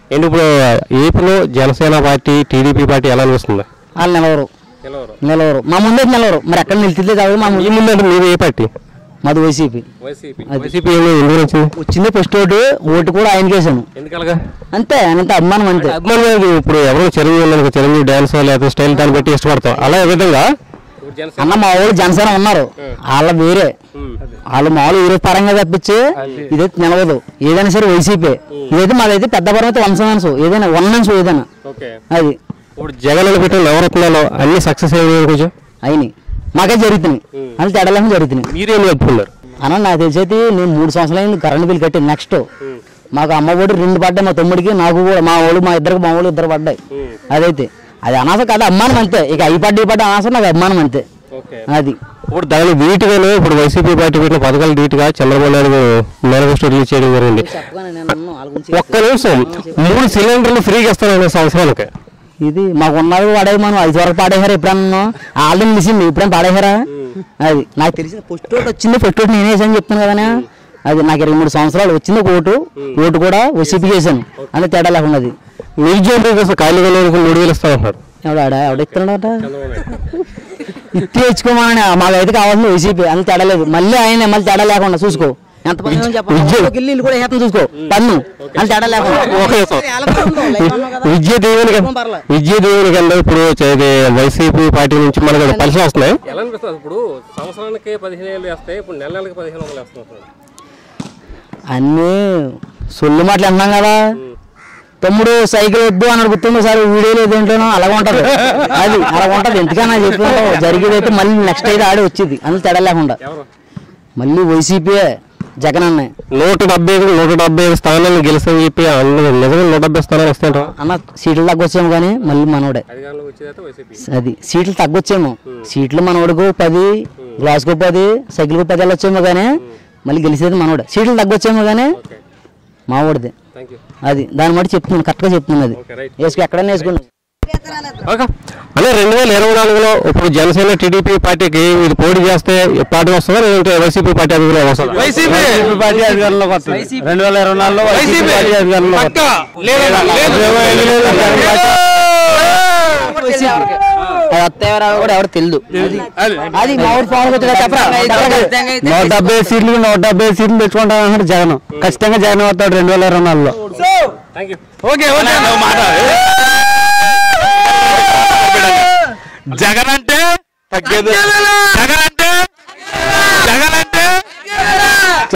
ఏంటి ఇప్పుడు ఏపీలో జనసేన పార్టీ టీడీపీ పార్టీ ఎలా అనిపిస్తుంది వాళ్ళు నిలవరు నిలవరు మా ముందే నిలవరు మరి ఎక్కడ నిలిచిందే కాదు మా ఈ ముందు ముందు అంటే మీరు ఏ పార్టీ మాది వైసీపీ వైసీపీ వైసీపీ ఏమో ఎందుకు వచ్చింది వచ్చింది ఫస్ట్ ఓటు ఓటు కూడా ఆయనకి వేసాను ఎందుకలగా అంతే అంత అభిమానం అంతే అభిమానం లేదు. ఇప్పుడు ఎవరు చిరంజీవి ఉన్నాడు, చిరంజీవి డ్యాన్స్ లేదా స్టైల్ దాన్ని బట్టి ఇష్టపడతాం అలా ఏ విధంగా అన్న మా వాళ్ళు జనసేన ఉన్నారు వాళ్ళ వేరే వాళ్ళు మామూలు ఊరు పరంగా తప్పించి ఇదైతే నిలవదు ఏదైనా సరే వైసీపీ ఇదైతే మాదైతే పెద్ద పరం అయితే వంశమాంశం ఏదైనా వన్ మంత్స్ ఏదైనా ఓకే అది ఇప్పుడు జగన్ అని పెట్టిన నవరత్నాలు అన్ని సక్సెస్ అయ్యాయి కొంచెం అయినాయి మాకే జరుగుతున్నాయి అని తేడాలేమో జరుగుతున్నాయి మీరేం చెప్పుకున్నారు అన్న నాకు తెలిసైతే నేను మూడు సంవత్సరాలు అయింది కరెంట్ బిల్ కట్టి నెక్స్ట్ మాకు అమ్మ ఒడి రెండు పడ్డాయి మా తమ్ముడికి నాకు కూడా మా వాళ్ళు మా ఇద్దరికి మా వాళ్ళు ఇద్దరు పడ్డాయి అదైతే అది అనవసరం కాదు అమ్మానం అంతే ఇక అవి పడ్డ పడ్డ అనవసరం నాకు అభిమానం అంతే ఓకే అది ఇప్పుడు దాని ధీటుగానే ఇప్పుడు వైసీపీ పార్టీ పెట్టిన పథకాలు ధీటుగా చంద్రబాబు నాయుడు మేనిఫెస్టో రిలీజ్ చేయడం జరిగింది ఒక్క నిమిషం మూడు సిలిండర్లు ఫ్రీగా ఇస్తాను సంవత్సరానికి ఇది మాకు ఉన్నది పడేవి మనం ఐదు వరకు పాడేశారు ఎప్పుడన్నా ఆల్రెడీ నిలిచింది ఎప్పుడైనా పాడేశారా అది నాకు తెలిసింది ఫస్ట్ ఓటు వచ్చింది ఫస్ట్ ఓటు నేనే వేసాను చెప్తాను కదా అది నాకు ఇరవై మూడు సంవత్సరాలు వచ్చింది ఒక ఓటు ఓటు కూడా వైసీపీ చేశాను అని తేడా లేకుండా అది నిరుద్యోగుల కోసం ఖాళీగా లేని మూడు వేలు ఇస్తామంటారు ఎవడాడ ఎవడ ఇస్తున్నాడట ఇట్టి తెచ్చుకోమని మాకైతే కావాల్సింది వైసీపీ అంత తేడా లేదు మళ్ళీ ఆయన మళ్ళీ తేడా లేకుండా చూసుకో ఎంత పని ఉందో చెప్పండి. ఒక్కొక్క ఇల్లు ఇల్లు కూడా వేస్తాం చూసుకో పన్ను అంత తేడా లేకుండా ఓకే సార్. విద్య దీవెన కింద- విద్య దీవెన కింద ఇప్పుడు ఇది వైసీపీ పార్టీ నుంచి మనకు కలిసి వస్తున్నాయి ఎలా అనిపిస్తుంది ఇప్పుడు సంవత్సరానికి పదిహేను వేలు వేస్తాయి ఇప్పుడు నెల నెలకి పదిహేను వందలు వేస్తున్నారు అన్నీ సొల్లు మాటలు అన్నాం కదా తమ్ముడు సైకిల్ వద్దు అని అడుగుతుంది సార్ వీడియో లేదు ఏంటో అలాగ ఉంటది అది అలా ఉంటది ఎందుకన్నా చెప్పాను జరిగేది అయితే మళ్ళీ నెక్స్ట్ అయితే ఆడే వచ్చింది అందులో తేడా లేకుండా మళ్ళీ వైసీపీయే జగన్ అన్నయ్య నూట డెబ్బై ఐదు నూట డెబ్బై ఐదు స్థానాలను గెలుస్తామని చెప్పి అందరూ నిజంగా నూట డెబ్బై స్థానాలు వస్తాయంట అన్న సీట్లు తగ్గొచ్చేమో కానీ మళ్ళీ మనోడే అధికారంలోకి వచ్చేదైతే వైసీపీ అది సీట్లు తగ్గొచ్చేమో సీట్లు మనోడికి పది గ్లాస్కు పది సైకిల్కు పది వెళ్ళొచ్చేమో కానీ మళ్ళీ గెలిచేది మనోడే సీట్లు తగ్గొచ్చేమో కానీ మావాడిది థ్యాంక్ యూ అది దాన్ని బట్టి చెప్తున్నాను కరెక్ట్గా చెప్తున్నాను అది ఓకే రైట్ వేసుకు ఎక్కడైనా వేసుకున్నాను ఓకే అదే రెండు వేల ఇరవై నాలుగులో ఇప్పుడు జనసేన టీడీపీ పార్టీకి ఇది పోటీ చేస్తే పార్టీ వస్తుందా లేదంటే వైసీపీ పార్టీ అధికారంలో వస్తుందా వైసీపీ పార్టీ అధికారంలోకి వస్తుంది రెండు వేల ఇరవై నాలుగులో వైసీపీ పార్టీ అధికారంలోకి పక్క లేదా అది వస్తాయో కూడా ఎవరు తెలియదు అది మామిడి ఫామ్ చెప్పరా నూట డెబ్బై సీట్లు నూట డెబ్బై సీట్లు తెచ్చుకుంటాను అన్నాడు జగన్ ఖచ్చితంగా జగన్ వస్తాడు రెండు వేల ఇరవై నాలుగులో థ్యాంక్ యూ ఓకే ఓకే మాట జగన్ అంటే జగన్ అంటే జగన్ అంటే